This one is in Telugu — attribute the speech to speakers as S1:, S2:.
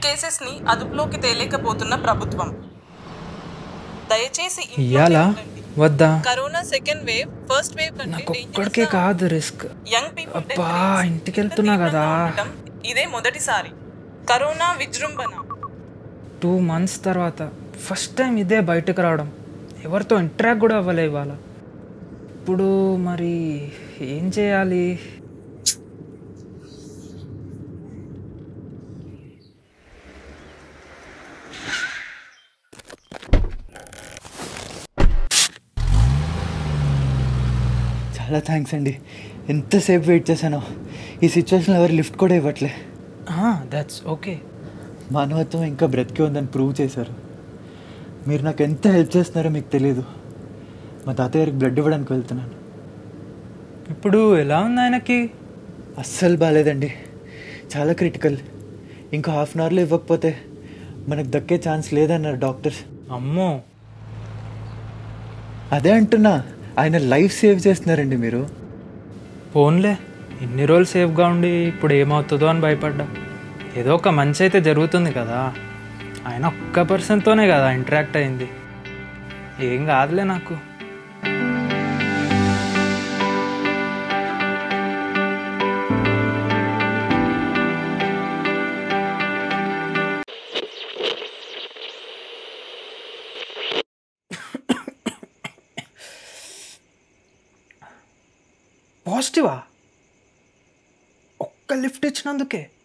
S1: కేసెస్ ని అదుపులోకి తేలేకపోతున్న ప్రభుత్వం దయచేసి ఇంట్లోనే
S2: ఇయ్యాలా
S1: ఉండండి.
S2: వద్దా
S1: corona second wave first wave కంటే
S2: నాకు
S1: dangerous
S2: ఒక్కడికే
S1: గా
S2: కాదు రిస్క్
S1: యంగ్ పీపుల్
S2: అబ్బా, ఇంటికి వెళ్తున్నా కదా.
S1: ఇదే మొదటిసారి కరోనా విజృంభణ
S2: టూ మంత్స్ తర్వాత ఫస్ట్ టైం ఇదే బయటకు రావడం ఎవరితో ఇంటరాక్ట్ కూడా అవ్వలే ఇవాళ ఇప్పుడు మరి ఏం చేయాలి
S3: చాలా థ్యాంక్స్ అండి ఎంతసేపు వెయిట్ చేశానో ఈ సిచ్యువేషన్లో ఎవరు లిఫ్ట్ కూడా ఇవ్వట్లే
S2: దట్స్ ఓకే
S3: మానవత్వం ఇంకా బ్రతికి ఉందని ప్రూవ్ చేశారు మీరు నాకు ఎంత హెల్ప్ చేస్తున్నారో మీకు తెలియదు మా తాతయ్య గారికి బ్లడ్ ఇవ్వడానికి వెళ్తున్నాను
S2: ఇప్పుడు ఎలా ఉంది ఆయనకి
S3: అస్సలు బాగాలేదండి చాలా క్రిటికల్ ఇంకా హాఫ్ అన్ అవర్లో ఇవ్వకపోతే మనకు దక్కే ఛాన్స్ లేదన్నారు డాక్టర్స్
S2: అమ్మో
S3: అదే అంటున్నా ఆయన లైఫ్ సేవ్ చేస్తున్నారండి మీరు
S2: ఫోన్లే ఇన్ని రోజులు సేఫ్గా ఉండి ఇప్పుడు ఏమవుతుందో అని భయపడ్డా ఏదో ఒక మంచి అయితే జరుగుతుంది కదా ఆయన ఒక్క పర్సన్తోనే కదా ఇంటరాక్ట్ అయింది ఏం కాదులే నాకు పాజిటివా ఒక్క లిఫ్ట్ ఇచ్చినందుకే